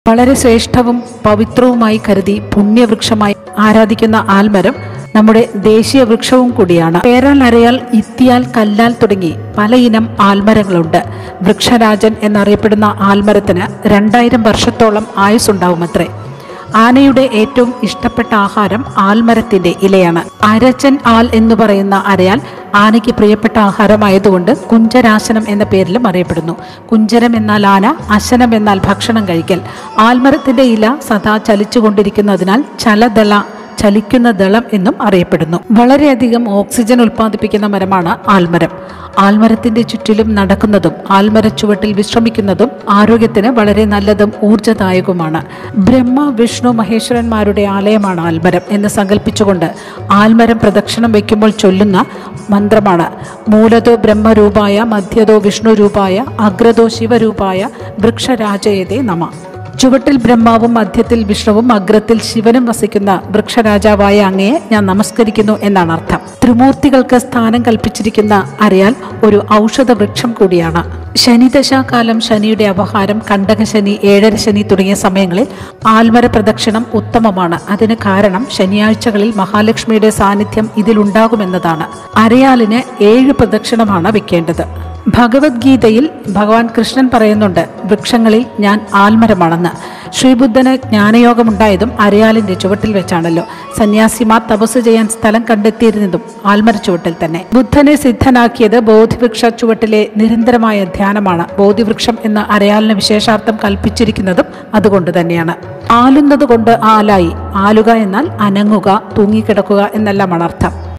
വളരെ ശ്രേഷ്ഠവും പവിത്രവുമായി കരുതി പുണ്യവൃക്ഷമായി ആരാധിക്കുന്ന ആൽമരം നമ്മുടെ ദേശീയ വൃക്ഷവും കൂടിയാണ് പേരാൽ അരയാൽ ഇത്തിയാൽ കല്ലാൽ തുടങ്ങി പലയിനം ആൽമരങ്ങളുണ്ട് വൃക്ഷരാജൻ എന്നറിയപ്പെടുന്ന ആൽമരത്തിന് രണ്ടായിരം വർഷത്തോളം ആയുസ്സുണ്ടാവുമത്രേ ആനയുടെ ഏറ്റവും ഇഷ്ടപ്പെട്ട ആഹാരം ആൽമരത്തിന്റെ ഇലയാണ് അരച്ചൻ ആൽ എന്ന് പറയുന്ന അരയാൽ ആനയ്ക്ക് പ്രിയപ്പെട്ട ആഹാരമായതുകൊണ്ട് കുഞ്ചരാശനം എന്ന പേരിലും അറിയപ്പെടുന്നു കുഞ്ചരം എന്നാൽ ആന അശനം എന്നാൽ ഭക്ഷണം കഴിക്കൽ ആൽമരത്തിന്റെ ഇല സദാ ചലിച്ചുകൊണ്ടിരിക്കുന്നതിനാൽ ചലദള ചലിക്കുന്ന ദളം എന്നും അറിയപ്പെടുന്നു വളരെയധികം ഓക്സിജൻ ഉൽപ്പാദിപ്പിക്കുന്ന മരമാണ് ആൽമരം ആൽമരത്തിന്റെ ചുറ്റിലും നടക്കുന്നതും ആൽമര ചുവട്ടിൽ വിശ്രമിക്കുന്നതും ആരോഗ്യത്തിന് വളരെ നല്ലതും ഊർജ്ജദായകവുമാണ് ബ്രഹ്മ വിഷ്ണു മഹേശ്വരന്മാരുടെ ആലയമാണ് ആൽമരം എന്ന് സങ്കല്പിച്ചുകൊണ്ട് ആൽമരം പ്രദക്ഷിണം വയ്ക്കുമ്പോൾ ചൊല്ലുന്ന മന്ത്രമാണ് മൂലതോ ബ്രഹ്മരൂപായ മധ്യതോ വിഷ്ണുരൂപായ അഗ്രതോ ശിവരൂപായ വൃക്ഷരാജയതേ നമ ചുവട്ടിൽ ബ്രഹ്മാവും മധ്യത്തിൽ വിഷ്ണുവും അഗ്രത്തിൽ ശിവനും വസിക്കുന്ന വൃക്ഷരാജാവായ അങ്ങയെ ഞാൻ നമസ്കരിക്കുന്നു എന്നാണ് അർത്ഥം ത്രിമൂർത്തികൾക്ക് സ്ഥാനം കൽപ്പിച്ചിരിക്കുന്ന അരയാൽ ഒരു ഔഷധ വൃക്ഷം കൂടിയാണ് ശനിദശാകാലം ശനിയുടെ അപഹാരം കണ്ടകശനി ഏഴര ശനി തുടങ്ങിയ സമയങ്ങളിൽ ആൽമര പ്രദക്ഷിണം ഉത്തമമാണ് അതിന് കാരണം ശനിയാഴ്ചകളിൽ മഹാലക്ഷ്മിയുടെ സാന്നിധ്യം ഇതിലുണ്ടാകുമെന്നതാണ് അരയാലിന് ഏഴ് പ്രദക്ഷിണമാണ് വെക്കേണ്ടത് ഭഗവത്ഗീതയിൽ ഭഗവാൻ കൃഷ്ണൻ പറയുന്നുണ്ട് വൃക്ഷങ്ങളിൽ ഞാൻ ആൽമരമാണെന്ന് ശ്രീബുദ്ധന് ജ്ഞാനയോഗമുണ്ടായതും അരയാലിന്റെ ചുവട്ടിൽ വെച്ചാണല്ലോ സന്യാസിമാർ തപസ് ചെയ്യാൻ സ്ഥലം കണ്ടെത്തിയിരുന്നതും ആൽമര ചുവട്ടിൽ തന്നെ ബുദ്ധനെ സിദ്ധനാക്കിയത് ബോധിവൃക്ഷ ചുവട്ടിലെ നിരന്തരമായ ധ്യാനമാണ് ബോധിവൃക്ഷം എന്ന അരയാലിന് വിശേഷാർത്ഥം കൽപ്പിച്ചിരിക്കുന്നതും അതുകൊണ്ട് തന്നെയാണ് ആലുന്നത് കൊണ്ട് ആലായി ആലുക എന്നാൽ അനങ്ങുക തൂങ്ങിക്കിടക്കുക എന്നെല്ലാമാണ് അർത്ഥം